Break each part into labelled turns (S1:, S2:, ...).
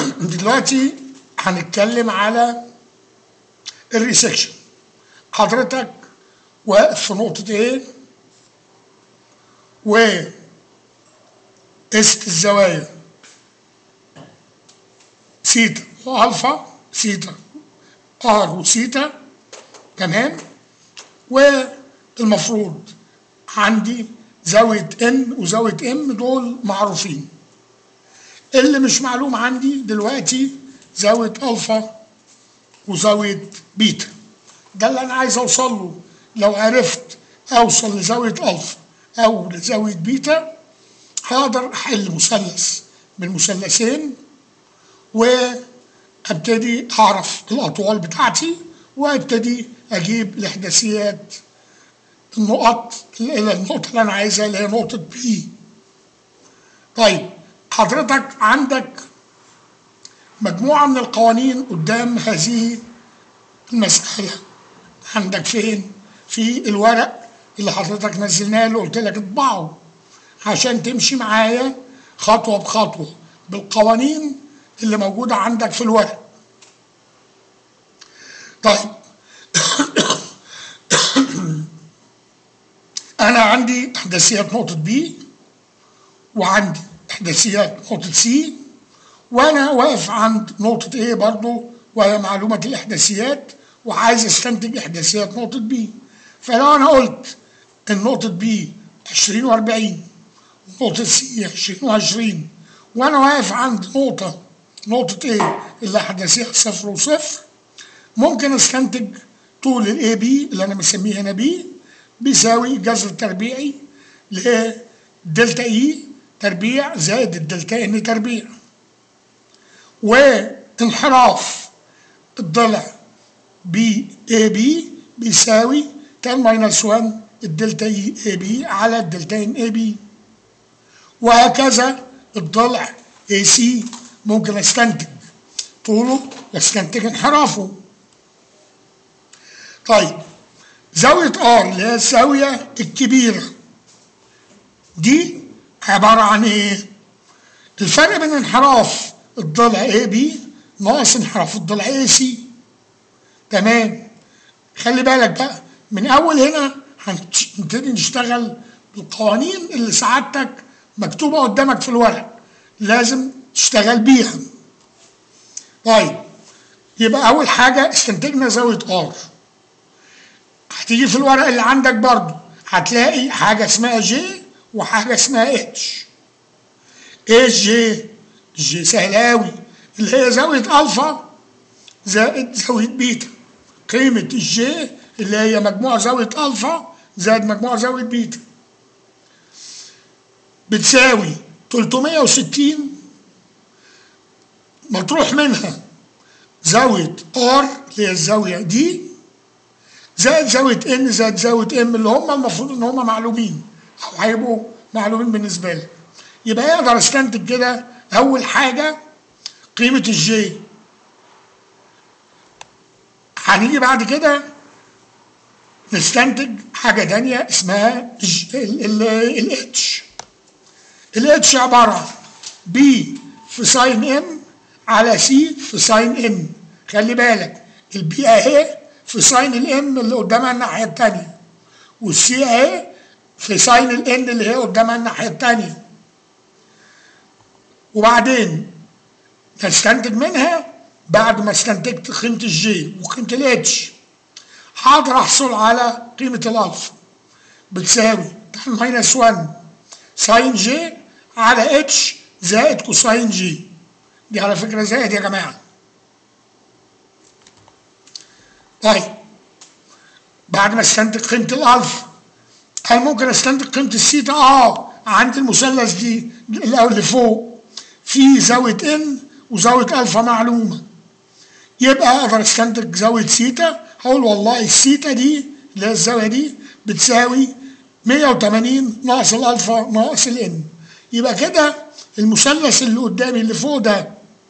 S1: دلوقتي هنتكلم على الريسكشن حضرتك واقف في نقطة ايه و قست الزوايا سيتا والفا سيتا ار وسيتا تمام والمفروض عندي زاوية ان وزاوية ام دول معروفين اللي مش معلوم عندي دلوقتي زاوية الفا وزاوية بيتا ده اللي انا عايز اوصل له لو عرفت اوصل لزاوية الفا او لزاوية بيتا هقدر احل مثلث من مثلثين وابتدي اعرف الاطوال بتاعتي وابتدي اجيب الاحداثيات النقط الى النقطة اللي انا عايزها اللي هي نقطة بي طيب حضرتك عندك مجموعة من القوانين قدام هذه المسألة عندك فين؟ في الورق اللي حضرتك نزلناه اللي قلت لك اطبعه عشان تمشي معايا خطوة بخطوة بالقوانين اللي موجودة عندك في الورق طيب أنا عندي إحداثيات نقطة بي وعندي إحداثيات نقطة سي وأنا واقف عند نقطة A برضو وهي معلومة الإحداثيات وعايز استنتج إحداثيات نقطة بي فلو أنا قلت إن نقطة بي 20 و40 نقطة سي 20 و20 وأنا واقف عند نقطة نقطة A اللي إحداثيها صفر وصفر ممكن استنتج طول الاي بي اللي أنا مسميه هنا بي بيساوي جذر تربيعي لدلتا اي تربيع زائد الدلتا ان تربيع وانحراف الضلع بي اي بي بيساوي 10 ماينس 1 الدلتا اي اي بي على الدلتا ان اي بي وهكذا الضلع اي سي ممكن استنتج طوله واستنتج انحرافه طيب زاوية ار اللي هي الزاوية الكبيرة دي عبارة عن ايه؟ الفرق بين انحراف الضلع اي بي ناقص انحراف الضلع اي سي تمام خلي بالك بقى من اول هنا هنبتدي نشتغل بالقوانين اللي سعادتك مكتوبة قدامك في الورق لازم تشتغل بيها طيب يبقى أول حاجة استنتجنا زاوية ار هتيجي في الورق اللي عندك برضو هتلاقي حاجة اسمها جي وحاجة اسمها اتش ايه جي جي سهلة أوي اللي هي زاوية ألفا زائد زاوية بيتا قيمة الجي اللي هي مجموع زاوية ألفا زائد مجموع زاوية بيتا بتساوي 360 مطروح منها زاوية ار اللي هي الزاوية دي زائد زاوية ان زائد زاوية ام اللي هم المفروض ان هم معلومين او هيبقوا معلومين بالنسبة لي يبقى اقدر استنتج كده اول حاجة قيمة الجي هنيجي بعد كده نستنتج حاجة تانية اسمها الاتش الاتش عبارة عن بي في ساين ام على سي في ساين ان خلي بالك البي اهي في ساين الام اللي قدامها الناحية التانية والسي اهي في ساين الان اللي هي قدامها الناحية التانية وبعدين نستنتج منها بعد ما استنتجت قيمة الجي وقيمة الاتش هقدر احصل على قيمة الالفا بتساوي ماينس 1 ساين جي على اتش زائد كوساين جي دي على فكرة زائد يا جماعة طيب بعد ما استنتج قيمة الألفا هل ممكن استنتج قيمة السيتا؟ اه عند المثلث دي اللي فوق في زاوية ان وزاوية ألفا معلومة يبقى أقدر استنتج زاوية سيتا هقول والله السيتا دي اللي هي الزاوية دي بتساوي 180 ناقص الألفا ناقص الإن يبقى كده المثلث اللي قدامي اللي فوق ده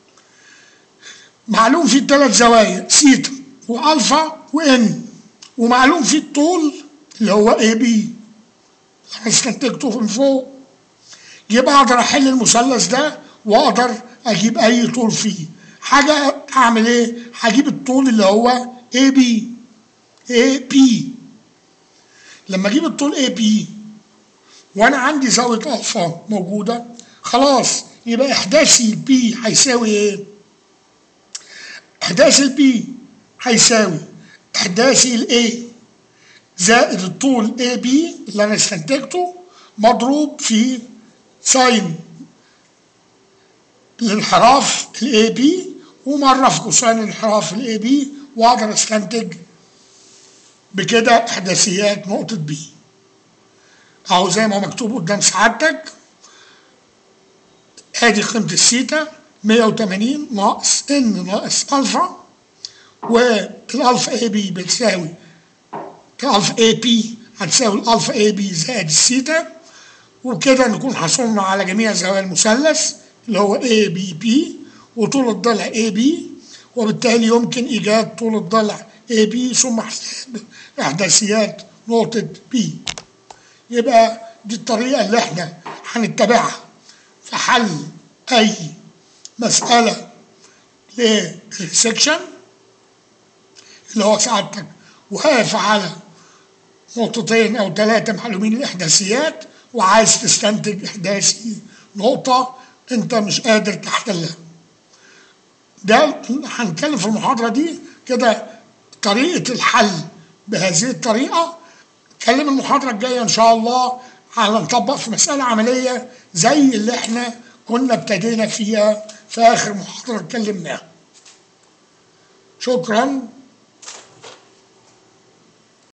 S1: معلوم فيه الثلاث زوايا سيتا والفا وان ومعلوم فيه الطول اللي هو اي بي انا استنتجته من فوق يبقى اقدر احل المثلث ده واقدر اجيب اي طول فيه حاجه اعمل ايه هجيب الطول اللي هو اي بي اي بي لما اجيب الطول اي بي وانا عندي زاويه الفا موجوده خلاص يبقى احداثي البي هيساوي ايه احداث البي هيساوي احداثي الاي زائد الطول اي بي اللي انا استنتجته مضروب في ساين الانحراف الاي بي ومره في كوساين الانحراف الاي بي واقدر استنتج بكده احداثيات نقطه بي اهو زي ما هو مكتوب قدام سعادتك ادي قيمه الثيتا 180 ناقص ان ناقص الفا والالفا اي بي بتساوي الالفا اي بي هتساوي الالفا اي بي زائد الثيتا وبكده نكون حصلنا على جميع زوايا المثلث اللي هو اي بي بي وطول الضلع اي بي وبالتالي يمكن ايجاد طول الضلع اي بي ثم حساب احداثيات نقطة بي يبقى دي الطريقة اللي احنا هنتبعها في حل اي مسألة للسكشن اللي هو سعادتك واقف على نقطتين او ثلاثة معلومين الاحداثيات وعايز تستنتج احداثي نقطة انت مش قادر تحتلها ده هنتكلم في المحاضرة دي كده طريقة الحل بهذه الطريقة نتكلم المحاضرة الجاية إن شاء الله على نطبق في مسألة عملية زي اللي احنا كنا ابتدينا فيها في آخر محاضرة اتكلمناها شكرا